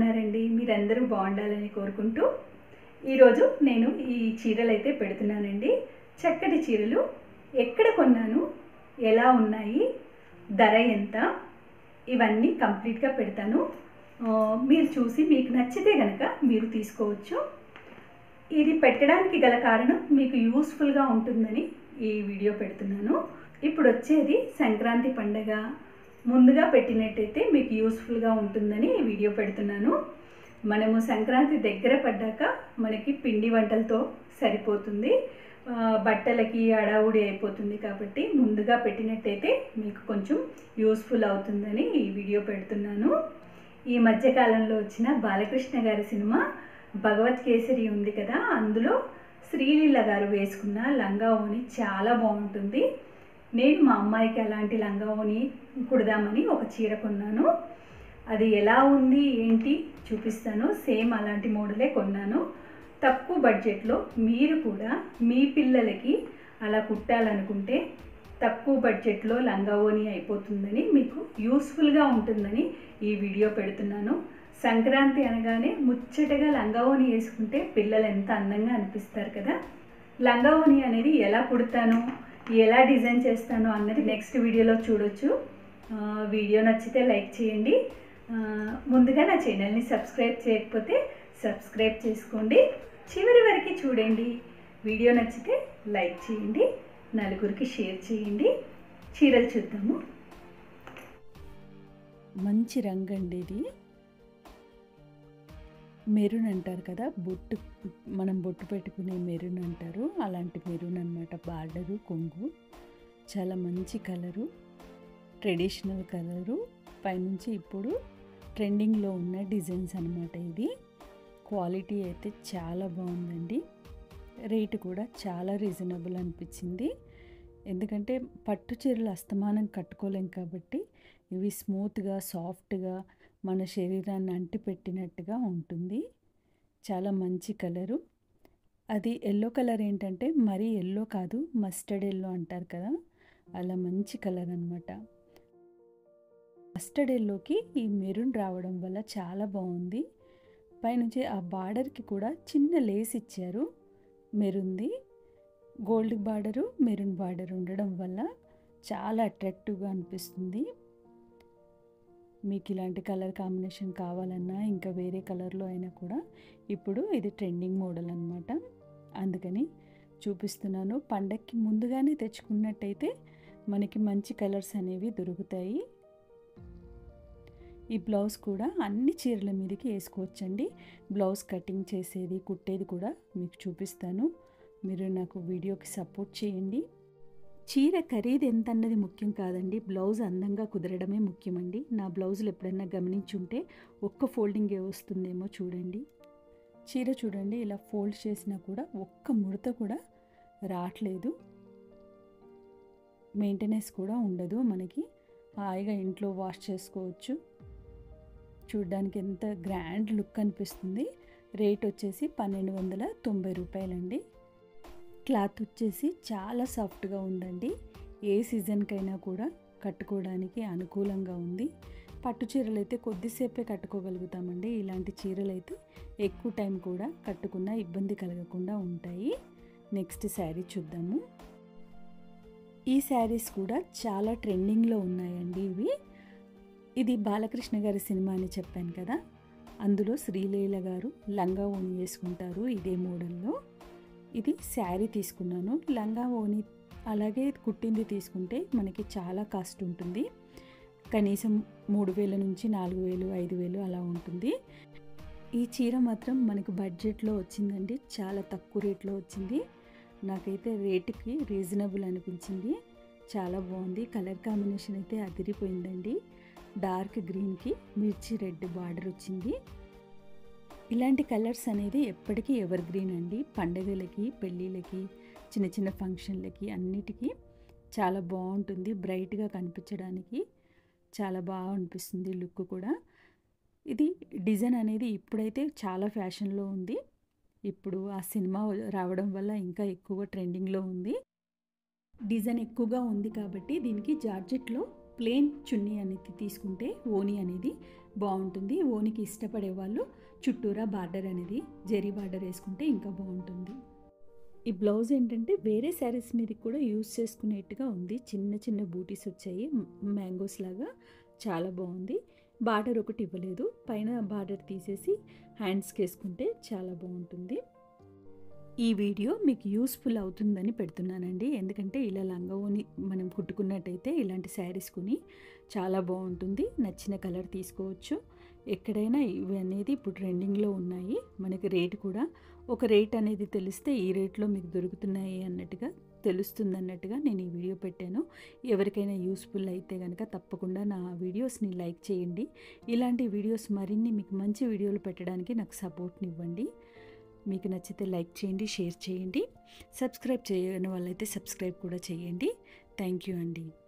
ఉన్నారండి మీరందరూ బాగుండాలని కోరుకుంటూ ఈరోజు నేను ఈ చీరలు అయితే పెడుతున్నానండి చక్కటి చీరలు ఎక్కడ కొన్నాను ఎలా ఉన్నాయి ధర ఎంత ఇవన్నీ కంప్లీట్గా పెడతాను ఆ, మీరు చూసి మీకు నచ్చితే కనుక మీరు తీసుకోవచ్చు ఇది పెట్టడానికి గల కారణం మీకు యూస్ఫుల్గా ఉంటుందని ఈ వీడియో పెడుతున్నాను ఇప్పుడు వచ్చేది సంక్రాంతి పండగ ముందుగా పెట్టినట్టయితే మీకు యూస్ఫుల్గా ఉంటుందని ఈ వీడియో పెడుతున్నాను మనము సంక్రాంతి దగ్గర పడ్డాక మనకి పిండి వంటలతో సరిపోతుంది ఆ, బట్టలకి అడావుడి అయిపోతుంది కాబట్టి ముందుగా పెట్టినట్టయితే మీకు కొంచెం యూస్ఫుల్ అవుతుందని ఈ వీడియో పెడుతున్నాను ఈ మధ్యకాలంలో వచ్చిన బాలకృష్ణ గారి సినిమా భగవత్ కేసరి ఉంది కదా అందులో శ్రీలీల గారు వేసుకున్న లంగా ఓని చాలా బాగుంటుంది నేను మా అమ్మాయికి అలాంటి లంగా ఓని కుడదామని ఒక చీర కొన్నాను అది ఎలా ఉంది ఏంటి చూపిస్తాను సేమ్ అలాంటి మోడలే కొన్నాను తక్కువ బడ్జెట్లో మీరు కూడా మీ పిల్లలకి అలా కుట్టాలనుకుంటే తక్కువ బడ్జెట్లో లంగా ఓని అయిపోతుందని మీకు యూస్ఫుల్గా ఉంటుందని ఈ వీడియో పెడుతున్నాను సంక్రాంతి అనగానే ముచ్చటగా లంగా ఓని వేసుకుంటే పిల్లలు ఎంత అందంగా అనిపిస్తారు కదా లంగా ఓని అనేది ఎలా కుడతాను ఎలా డిజైన్ చేస్తాను అన్నది నెక్స్ట్ వీడియోలో చూడొచ్చు ఆ, వీడియో నచ్చితే లైక్ చేయండి ఆ, ముందుగా నా ఛానల్ని సబ్స్క్రైబ్ చేయకపోతే సబ్స్క్రైబ్ చేసుకోండి చివరి వరకు చూడండి వీడియో నచ్చితే లైక్ చేయండి నలుగురికి షేర్ చేయండి చీరలు చూద్దాము మంచి రంగు అండి ఇది మెరూన్ అంటారు కదా బొట్టు మనం బొట్టు పెట్టుకునే మెరూన్ అంటారు అలాంటి మెరూన్ అనమాట బార్డరు కొంగు చాలా మంచి కలరు ట్రెడిషనల్ కలరు పైనుంచి ఇప్పుడు ట్రెండింగ్లో ఉన్న డిజైన్స్ అనమాట ఇది క్వాలిటీ అయితే చాలా బాగుందండి రేటు కూడా చాలా రీజనబుల్ అనిపించింది ఎందుకంటే పట్టు చీరలు అస్తమానం కట్టుకోలేం కాబట్టి ఇవి స్మూత్గా సాఫ్ట్గా మన శరీరాన్ని అంటిపెట్టినట్టుగా ఉంటుంది చాలా మంచి కలరు అది ఎల్లో కలర్ ఏంటంటే మరీ ఎల్లో కాదు మస్టర్డ్ ఎల్లో అంటారు కదా అలా మంచి కలర్ అనమాట మస్టర్డ్ ఎల్లోకి ఈ మెరూన్ రావడం వల్ల చాలా బాగుంది పైనుంచి ఆ బార్డర్కి కూడా చిన్న లేస్ ఇచ్చారు మెరుంది గోల్డ్ బార్డరు మెరూన్ బార్డర్ ఉండడం వల్ల చాలా అట్రాక్టివ్గా అనిపిస్తుంది మీకు ఇలాంటి కలర్ కాంబినేషన్ కావాలన్నా ఇంకా వేరే కలర్లో అయినా కూడా ఇప్పుడు ఇది ట్రెండింగ్ మోడల్ అనమాట అందుకని చూపిస్తున్నాను పండక్కి ముందుగానే తెచ్చుకున్నట్టయితే మనకి మంచి కలర్స్ అనేవి దొరుకుతాయి ఈ బ్లౌజ్ కూడా అన్ని చీరల మీదకి వేసుకోవచ్చండి బ్లౌజ్ కటింగ్ చేసేది కుట్టేది కూడా మీకు చూపిస్తాను మీరు నాకు వీడియోకి సపోర్ట్ చేయండి చీర ఖరీదు ఎంత అన్నది ముఖ్యం కాదండి బ్లౌజ్ అందంగా కుదరడమే ముఖ్యమండి నా బ్లౌజులు ఎప్పుడన్నా గమనించుంటే ఒక్క ఫోల్డింగే వస్తుందేమో చూడండి చీర చూడండి ఇలా ఫోల్డ్ చేసినా కూడా ఒక్క ముడత కూడా రావట్లేదు మెయింటెనెన్స్ కూడా ఉండదు మనకి హాయిగా ఇంట్లో వాష్ చేసుకోవచ్చు చూడ్డానికి ఎంత గ్రాండ్ లుక్ అనిపిస్తుంది రేట్ వచ్చేసి పన్నెండు వందల తొంభై రూపాయలండి క్లాత్ వచ్చేసి చాలా సాఫ్ట్గా ఉందండి ఏ సీజన్కైనా కూడా కట్టుకోవడానికి అనుకూలంగా ఉంది పట్టు చీరలు అయితే కొద్దిసేపే కట్టుకోగలుగుతామండి ఇలాంటి చీరలు అయితే ఎక్కువ టైం కూడా కట్టుకున్నా ఇబ్బంది కలగకుండా ఉంటాయి నెక్స్ట్ శారీ చూద్దాము ఈ శారీస్ కూడా చాలా ట్రెండింగ్లో ఉన్నాయండి ఇవి ఇది బాలకృష్ణ గారి సినిమా అని చెప్పాను కదా అందులో శ్రీలీల గారు లంగా ఓని వేసుకుంటారు ఇదే మోడల్లో ఇది శారీ తీసుకున్నాను లంగా ఓని అలాగే కుట్టింది తీసుకుంటే మనకి చాలా కాస్ట్ ఉంటుంది కనీసం మూడు వేల నుంచి నాలుగు వేలు ఐదు వేలు అలా ఉంటుంది ఈ చీర మాత్రం మనకు బడ్జెట్లో వచ్చిందండి చాలా తక్కువ రేట్లో వచ్చింది నాకైతే రేటుకి రీజనబుల్ అనిపించింది చాలా బాగుంది కలర్ కాంబినేషన్ అయితే అదిరిపోయిందండి డార్క్ గ్రీన్కి మిర్చి రెడ్ బార్డర్ వచ్చింది ఇలాంటి కలర్స్ అనేది ఎప్పటికీ ఎవర్ గ్రీన్ అండి పండగలకి పెళ్ళిళ్ళకి చిన్న చిన్న ఫంక్షన్లకి అన్నిటికీ చాలా బాగుంటుంది బ్రైట్గా కనిపించడానికి చాలా బాగా అనిపిస్తుంది లుక్ కూడా ఇది డిజైన్ అనేది ఇప్పుడైతే చాలా ఫ్యాషన్లో ఉంది ఇప్పుడు ఆ సినిమా రావడం వల్ల ఇంకా ఎక్కువ ట్రెండింగ్లో ఉంది డిజైన్ ఎక్కువగా ఉంది కాబట్టి దీనికి జార్జెట్లో ప్లేన్ చున్నీ అనేది తీసుకుంటే ఓని అనేది బాగుంటుంది ఓనికి ఇష్టపడే వాళ్ళు చుట్టూరా బార్డర్ అనేది జరీ బార్డర్ వేసుకుంటే ఇంకా బాగుంటుంది ఈ బ్లౌజ్ ఏంటంటే వేరే శారీస్ మీద కూడా యూస్ చేసుకునేట్టుగా ఉంది చిన్న చిన్న బూటీస్ వచ్చాయి మ్యాంగోస్ లాగా చాలా బాగుంది బార్డర్ ఒకటి ఇవ్వలేదు పైన బార్డర్ తీసేసి హ్యాండ్స్కి వేసుకుంటే చాలా బాగుంటుంది ఈ వీడియో మీకు యూస్ఫుల్ అవుతుందని పెడుతున్నానండి ఎందుకంటే ఇలా లంగవోని మనం కుట్టుకున్నట్టయితే ఇలాంటి శారీస్ కొని చాలా బాగుంటుంది నచ్చిన కలర్ తీసుకోవచ్చు ఎక్కడైనా ఇవి అనేది ఇప్పుడు ట్రెండింగ్లో ఉన్నాయి మనకి రేట్ కూడా ఒక రేట్ అనేది తెలిస్తే ఈ రేట్లో మీకు దొరుకుతున్నాయి అన్నట్టుగా తెలుస్తుంది అన్నట్టుగా నేను ఈ వీడియో పెట్టాను ఎవరికైనా యూస్ఫుల్ అయితే కనుక తప్పకుండా నా వీడియోస్ని లైక్ చేయండి ఇలాంటి వీడియోస్ మరిన్ని మీకు మంచి వీడియోలు పెట్టడానికి నాకు సపోర్ట్ని ఇవ్వండి మీకు నచ్చితే లైక్ చేయండి షేర్ చేయండి సబ్స్క్రైబ్ చేయని వాళ్ళైతే సబ్స్క్రైబ్ కూడా చేయండి థ్యాంక్ యూ అండి